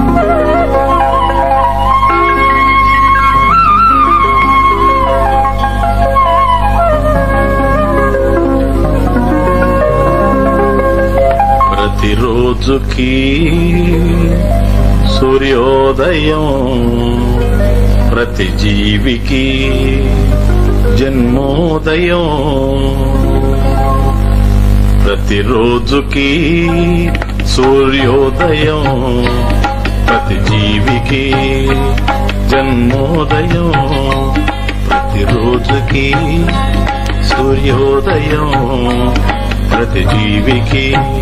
ప్రతిరోజుకి సూర్యోదయం ప్రతి జీవికి జన్మోదయం ప్రతిరోజుకి సూర్యోదయం ప్రతి జీవికి జన్మోదయం ప్రతిరోజుకి సూర్యోదయం ప్రతి జీవికి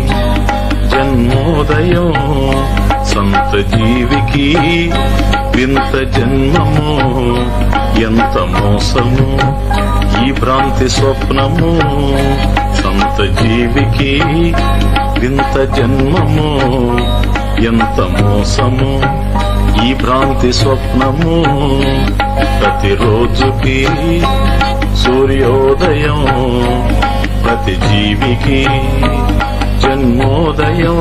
జన్మోదయం సంత జీవికి వింత జన్మము ఎంత మోసము ఈ భ్రాంతి స్వప్నము సంత జీవికి వింత జన్మము ఎంత మోసము ఈ భ్రాంతి స్వప్నము ప్రతిరోజుకి సూర్యోదయం ప్రతి జీవికి జన్మోదయం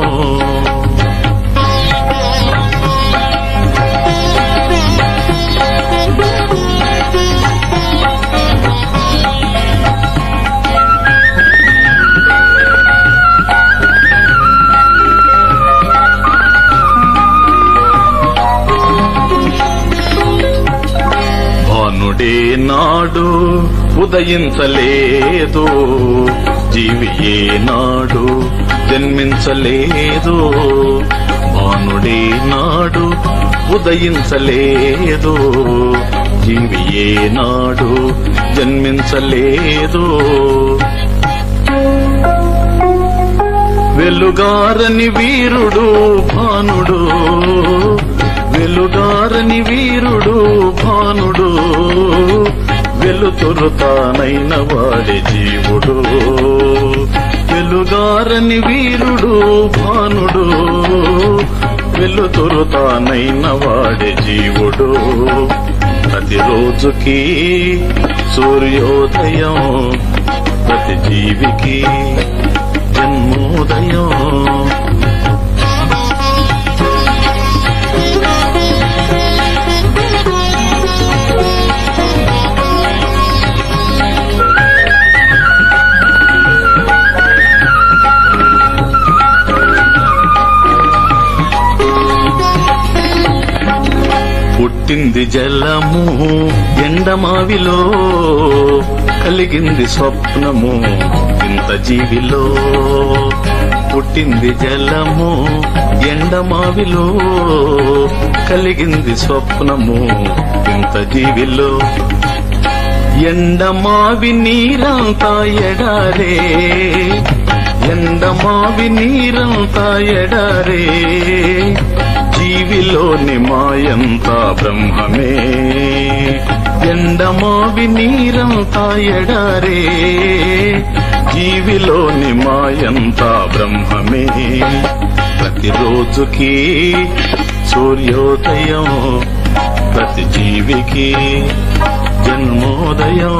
భానుడే నాడు ఉదయించలేదు జీవి ఏ నాడు జన్మించలేదు భానుడే నాడు ఉదయించలేదు జీవి ఏ నాడు జన్మించలేదు వెలుగారని వీరుడు భానుడు వెలుగారని వీరుడు భానుడు వెలుతురు తానైన వాడి జీవుడు వెలుగారని వీరుడు భానుడు వెలుతురు తానైన వాడి జీవుడు ప్రతిరోజుకి సూర్యోదయం ప్రతి జీవికి జన్మోదయం పుట్టింది జలము ఎండమావిలో కలిగింది స్వప్నము ఇంత జీవిలో పుట్టింది జలము ఎండమావిలో కలిగింది స్వప్నము ఇంత జీవిలో ఎండమావి నీరంతా ఎడారే ఎండమావి నీరంతా ఎడారే జీవిలోని మాయంతా బ్రహ్మమే ఎండమావి నీరంతా ఎడారే జీవిలోని మాయంతా బ్రహ్మమే ప్రతిరోజుకి సూర్యోదయం ప్రతి జీవికి జన్మోదయం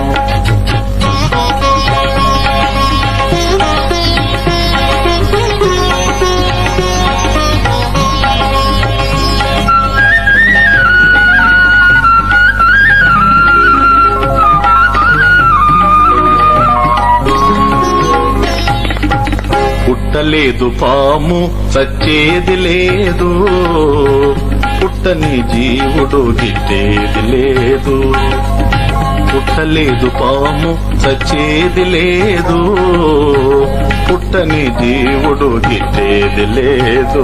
పుట్టలేదు పాము చచ్చేది లేదు పుట్టని జీవుడు గిట్టేది లేదు పుట్టలేదు పాము చచ్చేది లేదు పుట్టని జీవుడు గిట్టేది లేదు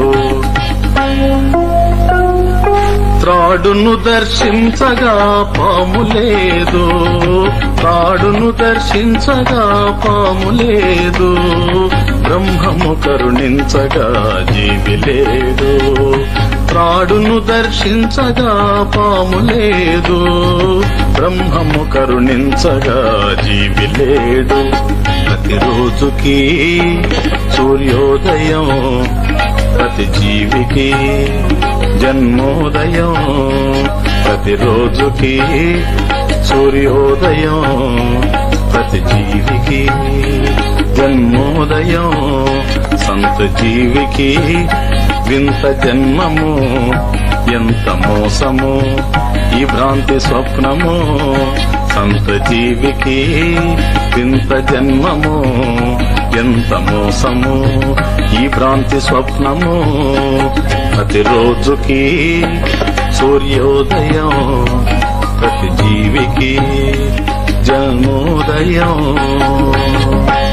త్రాడును దర్శించగా పాము లేదు త్రాడును దర్శించగా పాము లేదు బ్రహ్మము కరుణించగా జీవి లేదు త్రాడును దర్శించగా పాము లేదు బ్రహ్మము కరుణించగా జీవి లేడు ప్రతిరోజుకి సూర్యోదయం ప్రతి జీవికి జన్మోదయం ప్రతిరోజుకి సూర్యోదయం ప్రతి జీవికి జన్మోదయం సంత జీవికి వింత జన్మము ఎంత మోసము ఈ భ్రాంతి స్వప్నము సంత జీవికి వింత జన్మము ఎంత మోసము ఈ భ్రాంతి స్వప్నము ప్రతిరోజుకి సూర్యోదయం ప్రతి జీవికి జన్మోదయం